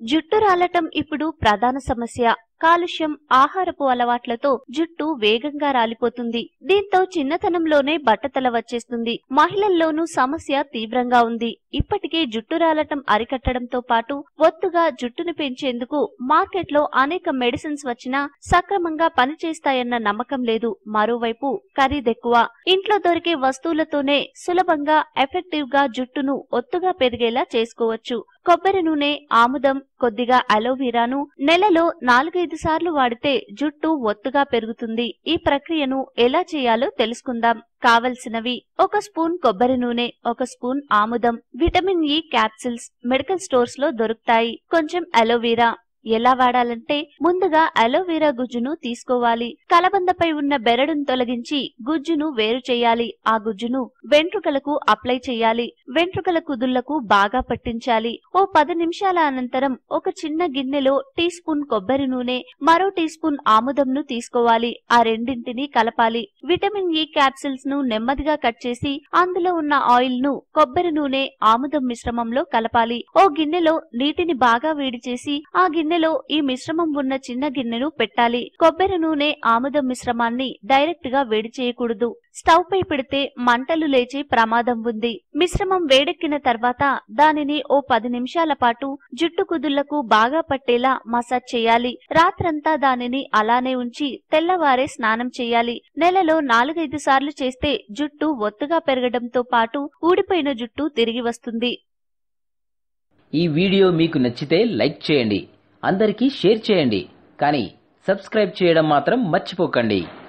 జుట్టు రాలటం ఇప్పుడు ప్రధాన సమస్య కాలుష్యం ఆహారపు అలవాట్లతో జుట్టు వేగంగా రాలిపోతుంది దీంతో చిన్నతనంలోనే బట్టతల వచ్చేస్తుంది మహిళల్లోనూ సమస్య తీవ్రంగా ఉంది ఇప్పటికే జుట్టు రాలటం అరికట్టడంతో పాటు ఒత్తుగా జుట్టును పెంచేందుకు మార్కెట్లో అనేక మెడిసిన్స్ వచ్చినా సక్రమంగా పనిచేస్తాయన్న నమ్మకం లేదు మరోవైపు ఖరీదెక్కువ ఇంట్లో దొరికే వస్తువులతోనే సులభంగా ఎఫెక్టివ్ గా జుట్టును ఒత్తుగా పెరిగేలా చేసుకోవచ్చు కొబ్బరి నూనె ఆముదం కొద్దిగా అలోవీరాను నెలలో నాలుగైదు సార్లు వాడితే జుట్టు ఒత్తుగా పెరుగుతుంది ఈ ప్రక్రియను ఎలా చేయాలో తెలుసుకుందాం కావలసినవి ఒక స్పూన్ కొబ్బరి నూనె ఒక స్పూన్ ఆముదం vitamin E capsules medical stores లో దొరుకుతాయి కొంచెం అలోవీరా ఎలా వాడాలంటే ముందుగా అలోవెరా గుజ్జును తీసుకోవాలి కలబందపై ఉన్న బెరడును తొలగించి గుజ్జును వేరు చేయాలి ఆ గుజ్జును వెంట్రుకలకు అప్లై చేయాలి వెంట్రుకల కుదుళ్లకు బాగా పట్టించాలి ఓ పది నిమిషాల అనంతరం ఒక చిన్న గిన్నెలో టీ స్పూన్ కొబ్బరి నూనె మరో టీ స్పూన్ ఆముదంను తీసుకోవాలి ఆ రెండింటిని కలపాలి విటమిన్ ఇ క్యాప్సిల్స్ ను నెమ్మదిగా కట్ చేసి అందులో ఉన్న ఆయిల్ ను కొబ్బరి నూనె ఆముదం మిశ్రమంలో కలపాలి ఓ గిన్నెలో నీటిని బాగా వేడి చేసి ఆ గిన్నెలో ఈ మిశ్రమం ఉన్న చిన్న గిన్నెను పెట్టాలి కొబ్బరి నూనె ఆముదం మిశ్రమాన్ని డైరెక్ట్ గా వేడి చేయకూడదు స్టవ్ పై పెడితే మంటలు లేచే ప్రమాదం ఉంది మిశ్రమం వేడెక్కిన తర్వాత దానిని ఓ పది నిమిషాల పాటు జుట్టు కుదుళ్లకు బాగా పట్టేలా మసాజ్ చేయాలి రాత్రంతా దానిని అలానే ఉంచి తెల్లవారే స్నానం చేయాలి నెలలో నాలుగైదు సార్లు చేస్తే జుట్టు ఒత్తుగా పెరగడంతో పాటు ఊడిపోయిన జుట్టు తిరిగి వస్తుంది ఈ వీడియో మీకు నచ్చితే లైక్ చేయండి అందరికీ షేర్ చేయండి కానీ సబ్స్క్రైబ్ చేయడం మాత్రం మర్చిపోకండి